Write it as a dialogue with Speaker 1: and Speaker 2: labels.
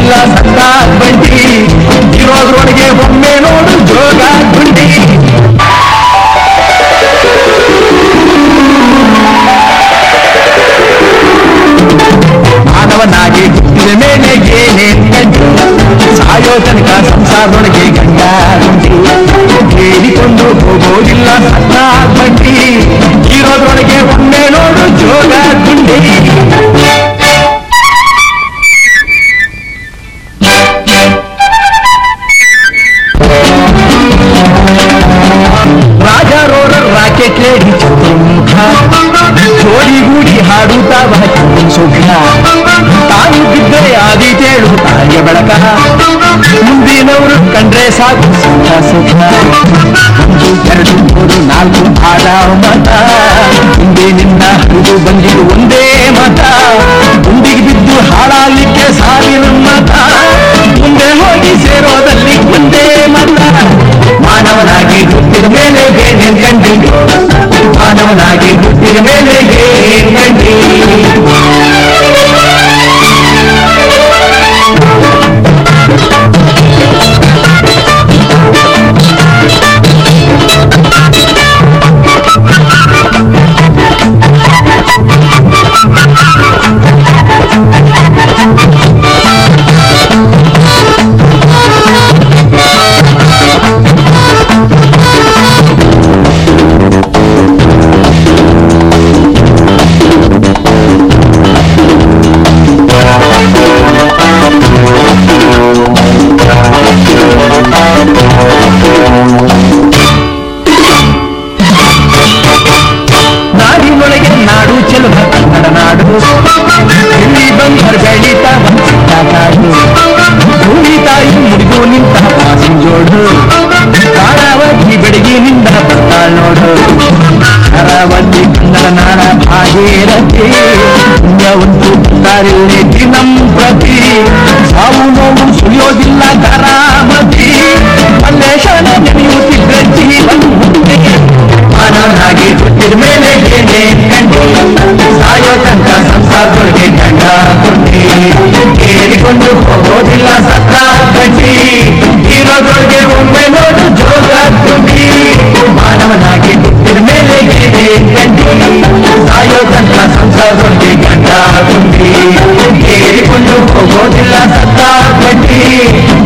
Speaker 1: ಹೋಗೋದಿಲ್ಲ ಸತ್ತ ಬಂಡಿ ಇರೋದ್ರೊಳಗೆ ಒಮ್ಮೆ ನೋಡು ಜೋಗ ಗುಂಡಿ ಮಾನವನಾಗಿ ಹುಟ್ಟಿದ ಮೇಲೆ ಏನೇನ್ ಗಂಟು ಸಾಯೋ ತನಕ ಸಂಸಾರದೊಳಗೆ ಗಂಡ ಗುಂಡಿ ಹೇಳಿಕೊಂಡು ಹೋಗೋದಿಲ್ಲ ಸಣ್ಣ ಬಂಡಿ ಇರೋದ್ರೊಳಗೆ ಒಮ್ಮೆ ನೋಡು ಜೋಗ ಗುಂಡಿ ರಾಜ ರೋಡರ್ ರಾಕೆಟ್ ಲೇಡಿ ಚತುರ್ಮುಖ ಜೋಡಿಗೂಡಿ ಹಾಡುತ್ತಾವ ಸುಖ ತಾನು ಬಿದ್ದರೆ ಆದೀತೇಳು ತಾಯಿಯ ಬೆಳಕ ಮುಂದಿನವರು ಕಂಡ್ರೆ ಸಾಕು ಸುಖ ಸುಖ ಒಂದು ಎರಡು ಮೂರು ನಾಲ್ಕು ಆಡ ಮತ ಹಿಂದಿನಿಂದ ಹರಿದು ಬಂದಿದ್ದು ಒಂದೇ ಮತ ಗುಂಡಿಗೆ ಬಿದ್ದು ಹಾಳಾಗ್ಲಿಕ್ಕೆ ಸಾವಿರ ಮತ ಮುಂದೆ ಹೋಗಿ ಸೇರೋದಲ್ಲಿ ಒಂದೇ ಮತ ಮಾನವನಾಗಿ ಹುಟ್ಟಿದ ಮೇಲೆ ಏನೇನ್ ಕಂಡಿ ಮಾನವನಾಗಿ ಹುಟ್ಟಿದ ಮೇಲೆ ಏನ್ ಕಂಡಿ ನಾಡಿನೊಳಗೆ ನಾಡು ಚೆಲುವ ಕನ್ನಡ ನಾಡು ಇಲ್ಲಿ ಬಂದರ್ ಬೆಳೀತ ಬಂದ ಕಾಡು ಭೂಮಿ ತಾಯಿ ಮುಡಿದು ನಿಂತ ಪಾಸಿಂಜೋಡು ಕಾರಾವತಿ ಬೆಡಗಿನಿಂದ ಬರ್ತಾಳ್ ನೋಡು ಕರಾವತಿ ಕನ್ನಡ ನಾಡ ಭಾಗೀರಥಿ ಪುಣ್ಯವಂತೂ ಬರ್ತಾರಿಲ್ಲೇ ದಿನಂ ಪ್ರತಿ ಸಾವು ನೋವು ಸುಳಿಯೋದಿಲ್ಲ ಕರಾಮತಿ ಮಲ್ಲೇಶನ ನೆನೆಯುತ್ತಿದ್ದ ಜೀವನ್ ಮುಂದೆ ಮಾನವನಾಗಿ ಹುಟ್ಟಿದ ಮೇಲೆ ಏನೇ ಕಂಡು ಸಾಯೋ ತನಕ ಸಂಸಾರದೊಳಗೆ ಗಂಡ ಕೊಟ್ಟಿ ಕೇಳಿಕೊಂಡು ಹೋಗೋದಿಲ್ಲ ಸತ್ತ ಗಟ್ಟಿ ಇರೋದ್ರೊಳಗೆ ಒಮ್ಮೆ ನೋಡು ಜೋಗ ತುಂಬಿ ಮಾನವನಾಗಿ ಹುಟ್ಟಿದ ಮೇಲೆ ಏನೇ ಕಂಡು ಸಾಯೋ ತನಕ ಸಂಸಾರದೊಳಗೆ ಗಂಡ ತುಂಬಿ ಕೇಳಿಕೊಂಡು ಹೋಗೋದಿಲ್ಲ ಸತ್ತ ಗಟ್ಟಿ